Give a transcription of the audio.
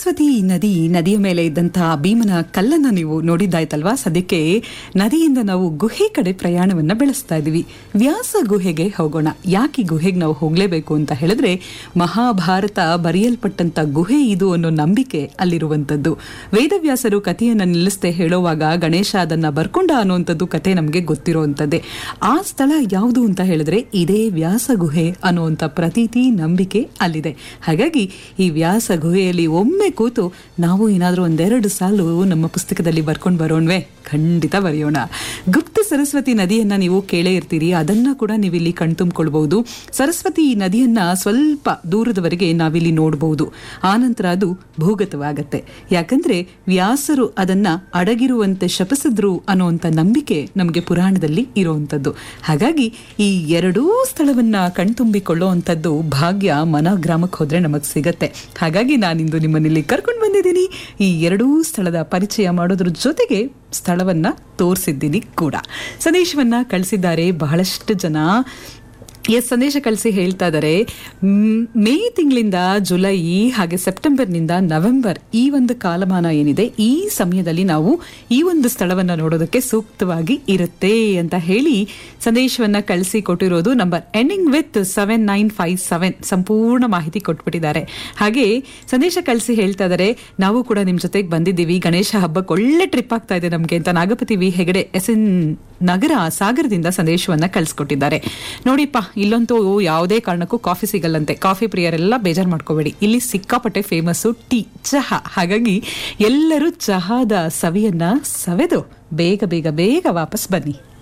ಸರಸ್ವತಿ ನದಿ ನದಿಯ ಮೇಲೆ ಇದ್ದಂತಹ ಭೀಮನ ಕಲ್ಲನ್ನ ನೀವು ನೋಡಿದ್ದಾಯ್ತಲ್ವಾ ಸದ್ಯಕ್ಕೆ ನದಿಯಿಂದ ನಾವು ಗುಹೆ ಕಡೆ ಪ್ರಯಾಣವನ್ನ ಬೆಳೆಸ್ತಾ ಇದೀವಿ ವ್ಯಾಸ ಗುಹೆಗೆ ಹೋಗೋಣ ಯಾಕೆ ಈ ಗುಹೆಗೆ ನಾವು ಹೋಗ್ಲೇಬೇಕು ಅಂತ ಹೇಳಿದ್ರೆ ಮಹಾಭಾರತ ಬರೆಯಲ್ಪಟ್ಟಂತ ಗುಹೆ ಇದು ಅನ್ನೋ ನಂಬಿಕೆ ಅಲ್ಲಿರುವಂತದ್ದು ವೇದವ್ಯಾಸರು ಕಥೆಯನ್ನ ನಿಲ್ಲಿಸದೆ ಹೇಳುವಾಗ ಗಣೇಶ ಅದನ್ನ ಬರ್ಕೊಂಡ ಅನ್ನುವಂಥದ್ದು ಕತೆ ನಮಗೆ ಗೊತ್ತಿರುವಂತದ್ದೇ ಆ ಸ್ಥಳ ಯಾವುದು ಅಂತ ಹೇಳಿದ್ರೆ ಇದೇ ವ್ಯಾಸ ಗುಹೆ ಅನ್ನುವಂಥ ಪ್ರತೀತಿ ನಂಬಿಕೆ ಅಲ್ಲಿದೆ ಹಾಗಾಗಿ ಈ ವ್ಯಾಸ ಗುಹೆಯಲ್ಲಿ ಒಮ್ಮೆ ಕೂತು ನಾವು ಏನಾದರೂ ಒಂದೆರಡು ಸಾಲು ನಮ್ಮ ಪುಸ್ತಕದಲ್ಲಿ ಬರ್ಕೊಂಡು ಬರೋಣ್ವೆ ಖಂಡಿತ ಬರೆಯೋಣ ಗುಪ್ತ ಸರಸ್ವತಿ ನದಿಯನ್ನ ನೀವು ಕೇಳೇ ಇರ್ತೀರಿ ಅದನ್ನ ಕೂಡ ನೀವಿಲ್ಲಿ ಕಣ್ತುಂಬಿಕೊಳ್ಬಹುದು ಸರಸ್ವತಿ ನದಿಯನ್ನ ಸ್ವಲ್ಪ ದೂರದವರೆಗೆ ನಾವಿಲ್ಲಿ ನೋಡಬಹುದು ಆನಂತರ ಅದು ಭೂಗತವಾಗತ್ತೆ ಯಾಕಂದ್ರೆ ವ್ಯಾಸರು ಅದನ್ನ ಅಡಗಿರುವಂತೆ ಶಪಿಸಿದ್ರು ಅನ್ನುವಂಥ ನಂಬಿಕೆ ನಮಗೆ ಪುರಾಣದಲ್ಲಿ ಇರುವಂತದ್ದು ಹಾಗಾಗಿ ಈ ಎರಡೂ ಸ್ಥಳವನ್ನ ಕಣ್ತುಂಬಿಕೊಳ್ಳುವಂಥದ್ದು ಭಾಗ್ಯ ಮನ ಗ್ರಾಮಕ್ಕೆ ಹೋದ್ರೆ ನಮಗೆ ಸಿಗತ್ತೆ ಹಾಗಾಗಿ ನಾನಿಂದು ನಿಮ್ಮನ್ನಿಲ್ಲಿ ಕರ್ಕೊಂಡು ಬಂದಿದ್ದೀನಿ ಈ ಎರಡೂ ಸ್ಥಳದ ಪರಿಚಯ ಮಾಡೋದ್ರ ಜೊತೆಗೆ ಸ್ಥಳವನ್ನ ತೋರಿಸಿದ್ದೀನಿ ಕೂಡ ಸಂದೇಶವನ್ನ ಕಳಿಸಿದ್ದಾರೆ ಬಹಳಷ್ಟು ಜನ ಎಸ್ ಸಂದೇಶ ಕಳಿಸಿ ಹೇಳ್ತಾ ಇದ್ದಾರೆ ಮ್, ಮೇ ತಿಂಗಳಿಂದ ಜುಲೈ ಹಾಗೆ ಸೆಪ್ಟೆಂಬರ್ನಿಂದ ನವೆಂಬರ್ ಈ ಒಂದು ಕಾಲಮಾನ ಏನಿದೆ ಈ ಸಮಯದಲ್ಲಿ ನಾವು ಈ ಒಂದು ಸ್ಥಳವನ್ನ ನೋಡೋದಕ್ಕೆ ಸೂಕ್ತವಾಗಿ ಇರುತ್ತೆ ಅಂತ ಹೇಳಿ ಸಂದೇಶವನ್ನ ಕಳಿಸಿ ಕೊಟ್ಟಿರೋದು number ending with seven nine five seven ಸಂಪೂರ್ಣ ಮಾಹಿತಿ ಕೊಟ್ಬಿಟ್ಟಿದ್ದಾರೆ ಹಾಗೆ ಸಂದೇಶ ಕಳಿಸಿ ಹೇಳ್ತಾ ಇದ್ದಾರೆ ನಾವು ಕೂಡ ನಿಮ್ ಜೊತೆಗೆ ಬಂದಿದ್ದೀವಿ ಗಣೇಶ ಹಬ್ಬಕ್ಕೆ ಒಳ್ಳೆ ಟ್ರಿಪ್ ಆಗ್ತಾ ಇದೆ ನಮಗೆ ಅಂತ Nagapati V Hegde S N Nagar ಸಾಗರದಿಂದ ಸಂದೇಶವನ್ನ ಕಳಿಸ್ಕೊಟ್ಟಿದ್ದಾರೆ ನೋಡಿಪ್ಪ ಇಲ್ಲಂತೂ ಯಾವುದೇ ಕಾರಣಕ್ಕೂ ಕಾಫಿ ಸಿಗಲ್ಲಂತೆ ಕಾಫಿ ಪ್ರಿಯರೆಲ್ಲ ಬೇಜಾರು ಮಾಡ್ಕೋಬೇಡಿ ಇಲ್ಲಿ ಸಿಕ್ಕಾಪಟ್ಟೆ ಫೇಮಸ್ಸು ಟೀ ಚಹಾ ಹಾಗಾಗಿ ಎಲ್ಲರೂ ಚಹಾದ ಸವಿಯನ್ನ ಸವೆದು ಬೇಗ ಬೇಗ ಬೇಗ ವಾಪಸ್ ಬನ್ನಿ